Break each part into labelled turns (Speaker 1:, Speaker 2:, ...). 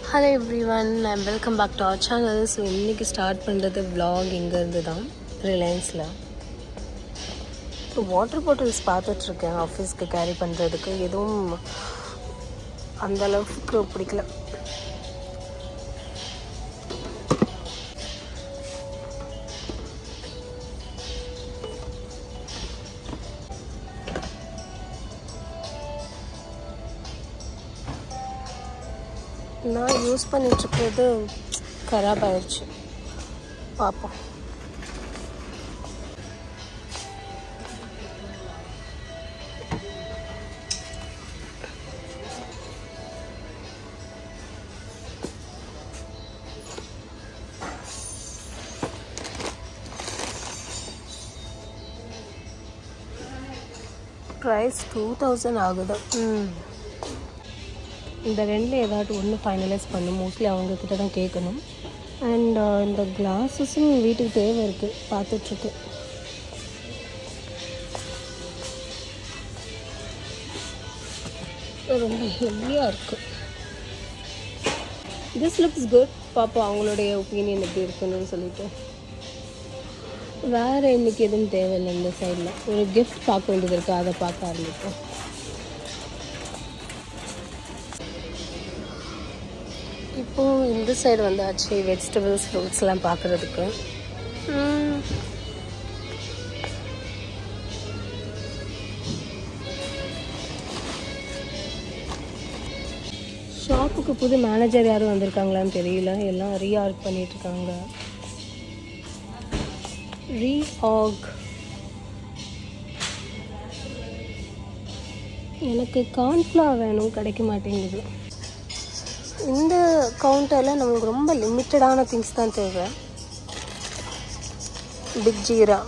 Speaker 1: Hello everyone I'm welcome back to our channel so இன்றைக்கி start பண்ணுறது vlog இங்கேருந்து தான் ரிலையன்ஸில் வாட்டர் பாட்டில்ஸ் பார்த்துட்ருக்கேன் ஆஃபீஸ்க்கு கேரி பண்ணுறதுக்கு எதுவும் அந்த அளவுக்கு பிடிக்கல நான் யூஸ் பண்ணிகிட்ருக்கிறது கராப் ஆயிடுச்சு பார்ப்போம் ப்ரைஸ் டூ தௌசண்ட் ஆகுது ம் இந்த ரெண்டில் ஏதாட்டும் ஒன்று ஃபைனலைஸ் பண்ணும் மோஸ்ட்லி அவங்கக்கிட்ட தான் கேட்கணும் அண்ட் இந்த கிளாஸஸும் வீட்டுக்கு தேவை இருக்குது பார்த்துட்ருக்கு ரொம்ப ஹெவியாக இருக்குது திஸ் லுக்ஸ் குட் பார்ப்போம் அவங்களுடைய ஒப்பீனியன் எப்படி இருக்குன்னு சொல்லிட்டு வேறு இன்னைக்கு எதுவும் தேவையில்லை இந்த சைடில் ஒரு கிஃப்ட் பார்க்க வேண்டியது இருக்குது அதை பார்க்க ஆரம்பிப்போம் இப்போது இந்த சைடு வந்தாச்சு வெஜிடபிள்ஸ் ஃப்ரூட்ஸ்லாம் பார்க்குறதுக்கு ஷாப்புக்கு புது மேனேஜர் யாரும் வந்திருக்காங்களான்னு தெரியல எல்லாம் ரீஆர்க் பண்ணிகிட்ருக்காங்க ரீஆக் எனக்கு கார்ன்ஃப்ளவர் வேணும் கிடைக்க மாட்டேங்குது இந்த கவுண்டரில் நம்மளுக்கு ரொம்ப லிமிட்டடான திங்ஸ் தான் தேவை பிக் ஜீரா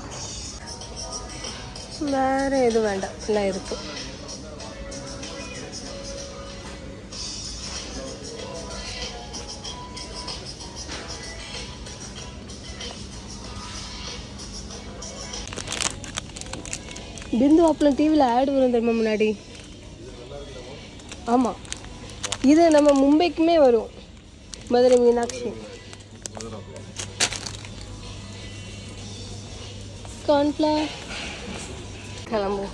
Speaker 1: வேறு எதுவும் வேண்டாம் எல்லாம் இருக்குது பிந்து அப்பளம் டிவியில் ஆட் வரும் தெரியுமா முன்னாடி ஆமாம் இது நம்ம மும்பைக்குமே வரும் மதுரை மீனாட்சி கார்ன்ஃப்ளவர் கிளம்பும்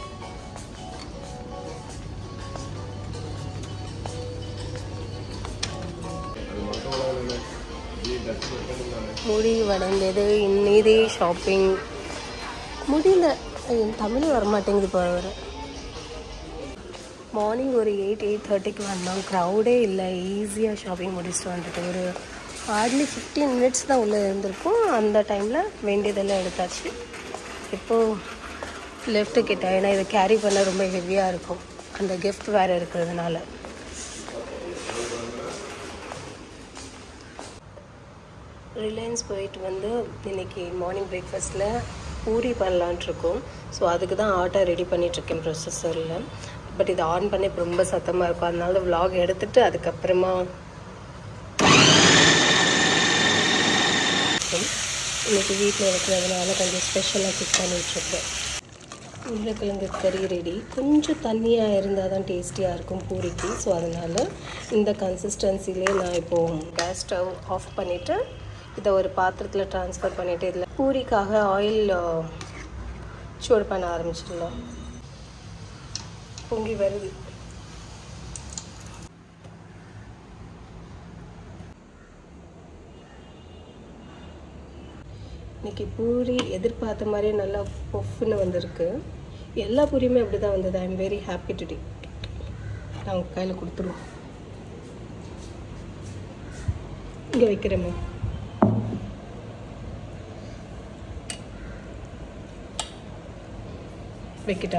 Speaker 1: முடி வடைந்தது இன்னிதே ஷாப்பிங் முடியல என் தமிழ் வரமாட்டேங்குது இப்போ வர மார்னிங் ஒரு எயிட் எயிட் தேர்ட்டிக்கு வந்தோம் க்ரௌடே இல்லை ஈஸியாக ஷாப்பிங் முடிச்சுட்டு வந்துட்டு ஒரு ஹார்ட்லி ஃபிஃப்டீன் மினிட்ஸ் தான் உள்ளே இருந்திருக்கும் அந்த டைமில் வேண்டியதெல்லாம் எடுத்தாச்சு இப்போது லெஃப்ட்டு கிட்ட ஏன்னா இதை கேரி பண்ண ரொம்ப ஹெவியாக இருக்கும் அந்த கிஃப்ட் வேறு இருக்கிறதுனால ரிலையன்ஸ் போயிட்டு வந்து இன்றைக்கி மார்னிங் பிரேக்ஃபாஸ்ட்டில் பூரி பண்ணலான்ட்டு இருக்கோம் ஸோ அதுக்கு தான் ஆட்டை ரெடி பண்ணிகிட்ருக்கேன் ப்ரொசஸரில் பட் இது ஆன் பண்ணி இப்போ ரொம்ப சத்தமாக இருக்கும் அதனால விலாக் எடுத்துட்டு அதுக்கப்புறமா இன்னைக்கு வீட்டில் இருக்கிறதுனால கொஞ்சம் ஸ்பெஷலாக குக் பண்ணிகிட்ருக்கேன் உருளைக்கிழங்கு கறி ரெடி கொஞ்சம் தண்ணியாக இருந்தால் தான் டேஸ்டியாக இருக்கும் பூரிக்கு ஸோ அதனால் இந்த கன்சிஸ்டன்சிலே நான் இப்போது கேஸ் ஸ்டவ் ஆஃப் பண்ணிவிட்டு இதை ஒரு பாத்திரத்தில் ட்ரான்ஸ்ஃபர் பண்ணிவிட்டு இதில் பூரிக்காக ஆயில் சூடு பண்ண ஆரம்பிச்சிடலாம் பொங்கி வருது இன்னைக்கு பூரி எதிர்பார்த்த மாதிரி நல்லா பொஃப்னு வந்திருக்கு எல்லா பூரியுமே அப்படி தான் வந்தது I am very happy today நான் உங்கள் கையில் கொடுத்துருவோம் இங்கே வைக்கிறேம்மா வைக்கிட்டா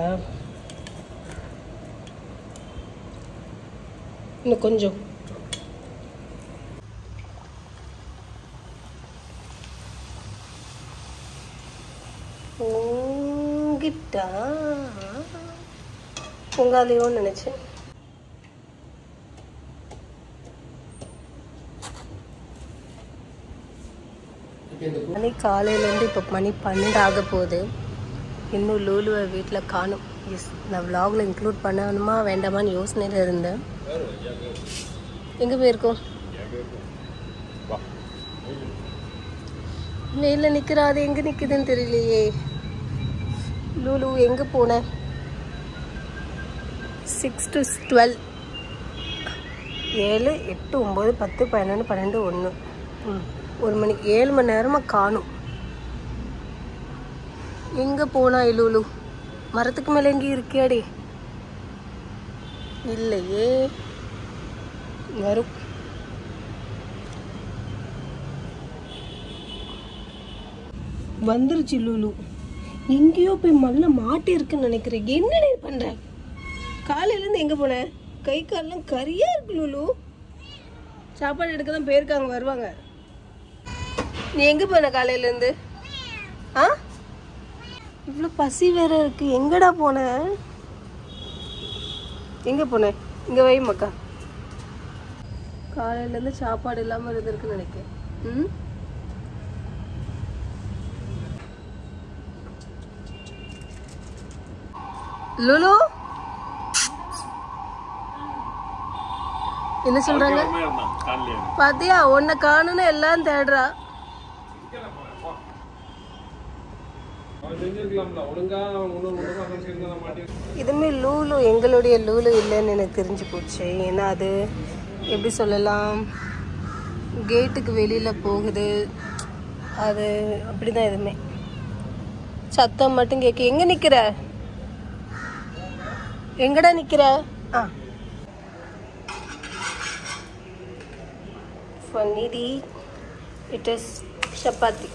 Speaker 1: இன்னும் கொஞ்சம் பொங்கிட்டா பொங்காலையோன்னு நினச்சேன் மணி காலையிலேருந்து இப்போ மணி பன்னெண்டு ஆக போகுது இன்னும் லூலுவை வீட்டில் காணும் எஸ் நான் vlogல இன்க்ளூட் பண்ணணுமா வேண்டாமான்னு யோசனையில் இருந்தேன் எங்கே போயிருக்கோம்
Speaker 2: வா
Speaker 1: மேல நிக்கிறா அது எங்க நிக்குதுன்னு தெரியலையே லூலு எங்க போன சிக்ஸ் டு டுவெல் ஏழு எட்டு ஒம்பது பத்து பன்னெண்டு பன்னெண்டு ஒன்று ம் ஒரு மணி ஏழு மணி நேரமாக காணும் எங்கே போனா லூலு மரத்துக்கு மேலே எங்கேயும் இருக்கியாடி இல்லையே வரும் வந்துருச்சு லூலு எங்கேயோ போய் மல்ல மாட்டி இருக்குன்னு நினைக்கிறேன் என்ன நீ பண்ற காலையிலேருந்து எங்கே போன கை காலெல்லாம் கரியா இருக்கு லூலு சாப்பாடு எடுக்க தான் போயிருக்காங்க வருவாங்க நீ எங்கே போன காலையிலேருந்து ஆ இவ்வளோ பசி வேற இருக்கு எங்கடா போன எங்கே போன இங்கே வை மக்கா காலையிலேருந்து சாப்பாடு இல்லாமல் இருந்திருக்குன்னு நினைக்கிறேன் ம் லுலு என்ன சொல்றாங்க
Speaker 2: இருந்தான் காலையில
Speaker 1: பாத்தியா உன்னை காணுன்னு எல்லாம் தேடுறா
Speaker 2: அவன் செஞ்சிருக்கலாம்ல ஒழுங்கா இன்னொரு முறை அவன் செஞ்சிருந்தா மாட்டி
Speaker 1: இதுமே லூலு எங்களுடைய லூலு இல்லைன்னு எனக்கு தெரிஞ்சு போச்சு ஏன்னா அது எப்படி சொல்லலாம் கேட்டுக்கு வெளியில் போகுது அது அப்படிதான் எதுவுமே சத்தம் மட்டும் கேட்க எங்கே நிற்கிற எங்கடா நிற்கிற ஆ for Nidhi, it is chapati.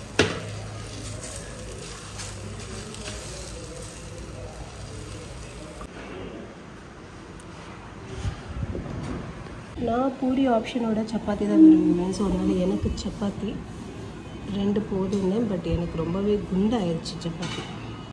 Speaker 1: நான் பூரி ஆப்ஷனோட சப்பாத்தி தான் விரும்புவேன் ஸோ அதனால் எனக்கு சப்பாத்தி ரெண்டு போதுங்க பட் எனக்கு ரொம்பவே குண்டாயிருச்சு சப்பாத்தி